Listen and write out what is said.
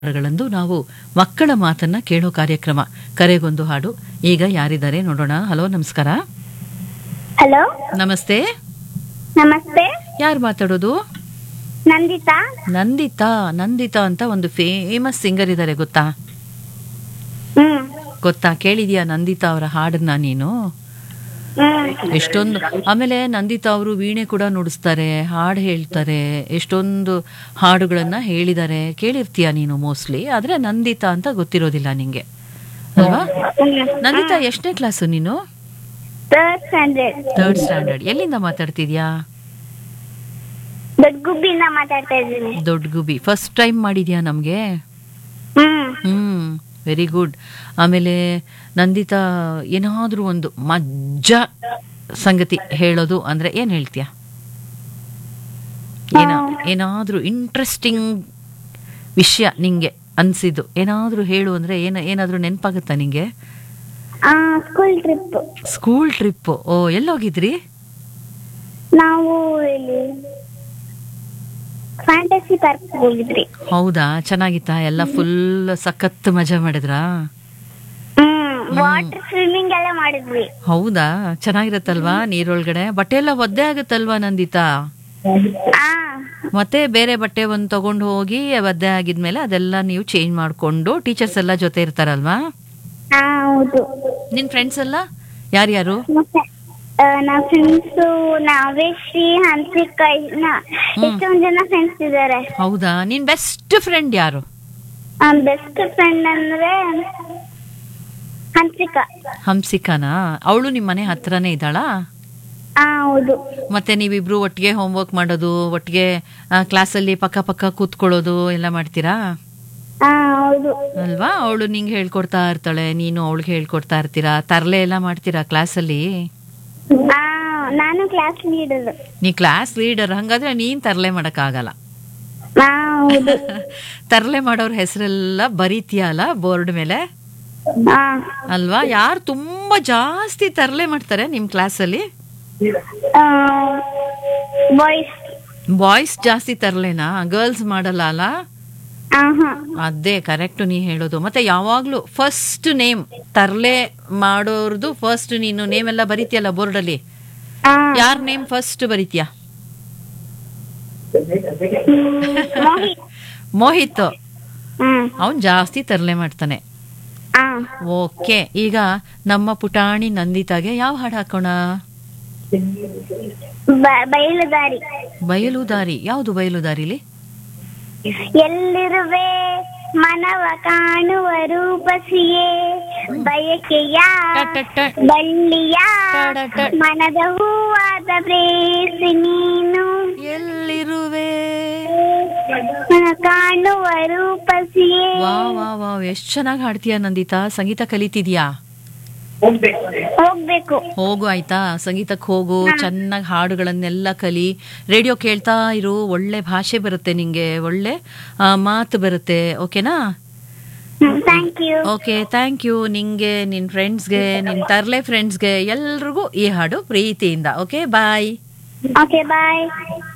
ಗಳಂದು ನಾವು ಮಕ್ಕಳ ಮಾತನ್ನ ಕೇಳೋ ಕಾರ್ಯಕ್ರಮ ಕರೆಗೊಂದು ಹಾಡು ಈಗ ಯಾರಿದ್ದಾರೆ ನೋಡೋಣ ಹಲೋ ನಮಸ್ಕಾರ ಹಲೋ ನಮಸ್ತೆ ನಮಸ್ತೆ ಯಾರು ಮಾತಾಡೋದು ನಂದಿತಾ ನಂದಿತಾ ನಂದಿತಾ ಅಂತ ಒಂದು ಫೇಮಸ್ ಸಿಂಗರ್ ಇದ್ದಾರೆ ಗೊತ್ತಾ ಹ್ಮ್ ಗೊತ್ತಾ ಕೇಳಿದ್ಯಾ ನಂದಿತಾ ಅವರ ಹಾಡನ್ನ ನೀನು ಹ್ಮ್ ಎಷ್ಟೊಂದು ಆಮೇಲೆ ನಂದಿತಾ ಅವರು ವೀಣೆ ಕೂಡ ನುಡಿಸ್ತಾರೆ ಹಾಡು ಹೇಳ್ತಾರೆ ಎಷ್ಟೊಂದು ಹಾಡುಗಳನ್ನ ಹೇಳಿದ್ದಾರೆ ಕೇಳಿರ್ತೀಯ ನೀನು ಮೋಸ್ಟ್ಲಿ ಆದ್ರೆ ನಂದಿತಾ ಅಂತ ಗೊತ್ತಿರೋದಿಲ್ಲ ನಿಂಗೆ ಅಲ್ವಾ ನಂದಿತಾ ಎಷ್ಟನೇ ಕ್ಲಾಸು ನೀನು ಥರ್ಡ್ ಸ್ಟ್ಯಾಂಡರ್ಡ್ ಥರ್ಡ್ ಸ್ಟ್ಯಾಂಡರ್ಡ್ ಎಲ್ಲಿಂದ ಮಾತಾಡ್ತಿದ್ಯಾ ದೊಡ್ಡ ಗುಬ್ಬಿಯಿಂದ ಮಾತಾಡ್ತಾ ಇದ್ದೀನಿ ದೊಡ್ಡ ಗುಬಿ ಫಸ್ಟ್ ಟೈಮ್ ಮಾಡಿದ್ಯಾ ನಮ್ಗೆ ಹ್ಮ್ ಹ್ಮ್ ವೆರಿ ಗುಡ್ ಆಮೇಲೆ ನಂದಿತಾ ಏನಾದ್ರೂ ಒಂದು ಮಜ್ಜ ಸಂಗತಿ ಹೇಳೋದು ಅಂದ್ರೆ ಏನ್ ಹೇಳ್ತೀಯ ಏನ ಏನಾದ್ರೂ ಇಂಟ್ರೆಸ್ಟಿಂಗ್ ವಿಷಯ ನಿಂಗೆ ಅನ್ಸಿದ್ದು ಏನಾದ್ರೂ ಹೇಳು ಅಂದ್ರೆ ಏನ ಏನಾದ್ರೂ ನೆನಪಾಗುತ್ತಾ ನಿಂಗೆ ಆ ಸ್ಕೂಲ್ ಟ್ರಿಪ್ ಸ್ಕೂಲ್ ಟ್ರಿಪ್ ಓ ಎಲ್ಲೋಗಿದ್ರಿ ನಾವು ಇಲ್ಲಿ ಫ್ಯಾಂಟಸಿ ಪಾರ್ಕ್ ಹೋಗಿದ್ರಿ ಹೌದಾ ಚೆನ್ನಾಗಿತ್ತಾ ಎಲ್ಲ ಫುಲ್ ಸಖತ್ ಮಜಾ ಮಾಡಿದ್ರಾ ಹ್ಮ್ ವಾಟರ್ ಸ್ವಿಮ್ಮಿಂಗ್ ಎಲ್ಲ ಮಾಡಿದ್ವಿ ಹೌದಾ ಚೆನ್ನಾಗಿರತ್ತಲ್ವಾ ನೀರೊಳಗಡೆ ಬಟ್ಟೆ ಎಲ್ಲ ಒದ್ದೆ ಆಗುತ್ತಲ್ವಾ ನಂದಿತಾ ಆ ಮತ್ತೆ ಬೇರೆ ಬಟ್ಟೆ ಒಂದು ತಗೊಂಡು ಹೋಗಿ ಒದ್ದೆ ಆಗಿದ್ಮೇಲೆ ಅದೆಲ್ಲ ನೀವು ಚೇಂಜ್ ಮಾಡ್ಕೊಂಡು ಟೀಚರ್ಸ್ ಎಲ್ಲ ಜೊತೆ ಇರ್ತಾರಲ್ವಾ ಆ, ಹೌದು ನಿನ್ ಫ್ರೆಂಡ್ಸ್ ಎಲ್ಲ ಯಾರ್ಯಾರು ಮತ್ತೆ ಆ, ನಾವ್ ಫ್ರೆಂಡ್ಸ್ ನಾವೇಶ್ರೀ ಹನ್ಸಿಕಾ ಎಷ್ಟೊಂದ್ ಜನ ಫ್ರೆಂಡ್ಸ್ ಇದಾರೆ ಹೌದಾ ನಿನ್ ಬೆಸ್ಟ್ ಫ್ರೆಂಡ್ ಯಾರು ಬೆಸ್ಟ್ ಫ್ರೆಂಡ್ ಅಂದ್ರೆ ಹನ್ಸಿಕಾ ಹಂಸಿಕಾನಾ ಅವಳು ನಿಮ್ ಮನೆ ಹತ್ರನೇ ಇದ್ದಾಳಾ ಆ ಹೌದು ಮತ್ತೆ ನೀವಿಬ್ರು ಒಟ್ಟಿಗೆ ಹೋಮ್ವರ್ಕ್ ಮಾಡೋದು ಒಟ್ಟಿಗೆ ಕ್ಲಾಸಲ್ಲಿ ಪಕ್ಕ ಪಕ್ಕ ಕೂತ್ಕೊಳ್ಳೋದು ಎಲ್ಲ ಮಾಡ್ತೀರಾ ಆ ಹೌದು ಅಲ್ವಾ ಅವಳು ನಿಂಗೆ ಹೇಳ್ಕೊಡ್ತಾ ಇರ್ತಾಳೆ ನೀನು ಅವಳಿಗೆ ಹೇಳ್ಕೊಡ್ತಾ ಇರ್ತೀರಾ ತರಲೆ ಎಲ್ಲ ಮಾಡ್ತೀರಾ ಕ್ಲಾಸಲ್ಲಿ ಆ ನಾನು ಕ್ಲಾಸ್ ಲೀಡರ್ ನೀ ಕ್ಲಾಸ್ ಲೀಡರ್ ಹಂಗಾದ್ರೆ ನೀನ್ ತರಲೆ ಮಾಡಕ್ಕಾಗಲ್ಲ ಆ ಹೌದು ತರಲೆ ಮಾಡೋರ್ ಹೆಸರೆಲ್ಲ ಬರೀತೀಯಲ್ಲ ಬೋರ್ಡ್ ಮೇಲೆ ಆ ಅಲ್ವಾ ಯಾರು ತುಂಬಾ ಜಾಸ್ತಿ ತರಲೆ ಮಾಡ್ತಾರೆ ನಿಮ್ ಕ್ಲಾಸಲ್ಲಿ ಬಾಯ್ಸ್ ಬಾಯ್ಸ್ ಜಾಸ್ತಿ ತರಲೆನಾ ಗರ್ಲ್ಸ್ ಮಾಡಲ್ಲ ಅಲ್ಲ ಆಹಾ ಅದೇ ಕರೆಕ್ಟ್ ನೀ ಹೇಳೋದು ಮತ್ತೆ ಯಾವಾಗ್ಲೂ ಫಸ್ಟ್ ನೇಮ್ ತರಲೆ ಮಾಡೋರ್ದು ಫಸ್ಟ್ ನೀನು ನೇಮ್ ಎಲ್ಲ ಬರೀತೀಯಲ್ಲ ಬೋರ್ಡಲ್ಲಿ ಆ ಯಾರ್ ನೇಮ್ ಫಸ್ಟ್ ಬರೀತೀಯ ಮೋಹಿತ್ ಮೋಹಿತ್ ಹ್ಮ್ ಅವನ್ ಜಾಸ್ತಿ ತರಲೆ ಮಾಡ್ತಾನೆ ಆ ಓಕೆ ಈಗ ನಮ್ಮ ಪುಟಾಣಿ ನಂದಿತಾಗೆ ಯಾವ ಹಾಡು ಹಾಕೋಣ ಬ- ಬಯಲುದಾರಿ ಬಯಲು ದಾರಿ ಯಾವುದು ಬಯಲು ದಾರಿಲಿ ಎಲ್ಲಿರುವೆ ಮನವ ಕಾಣುವ ರೂಪಸಿಯೇ ಬಯಕೆಯ ಟ ಟ ಟ. ಬಳ್ಳಿಯ ಟ ಟ ಟ. ಮನದ ಹೂವಾದ ಪ್ರೇಸಿ ನೀನು ಎಲ್ಲಿರುವೆ ಮನ ಕಾಣುವ ರೂಪಸಿಯೇ ವಾ ವಾ ವಾ ಎಷ್ಟ್ ಚೆನ್ನಾಗಿ ಹಾಡ್ತೀಯ ನಂದಿತಾ ಸಂಗೀತ ಕಲಿತಿದ್ಯಾ ಹೋಗ್ಬೇಕು ಹೋಗು ಆಯ್ತಾ ಸಂಗೀತಕ್ಕೆ ಹೋಗು ಚೆನ್ನಾಗಿ ಹಾಡುಗಳನ್ನೆಲ್ಲ ಕಲಿ ರೇಡಿಯೋ ಕೇಳ್ತಾ ಇರು ಒಳ್ಳೆ ಭಾಷೆ ಬರುತ್ತೆ ನಿಂಗೆ ಒಳ್ಳೆ ಆ, ಮಾತು ಬರುತ್ತೆ ಓಕೆನಾ thank you okay thank you ನಿಂಗೆ ನಿನ್ ಫ್ರೆಂಡ್ಸ್ಗೆ ನಿನ್ ತರ್ಲೆ ಫ್ರೆಂಡ್ಸ್ಗೆ ಎಲ್ರಿಗೂ ಈ ಹಾಡು ಪ್ರೀತಿಯಿಂದ ಓಕೆ ಬಾಯ್ ಓಕೆ ಬಾಯ್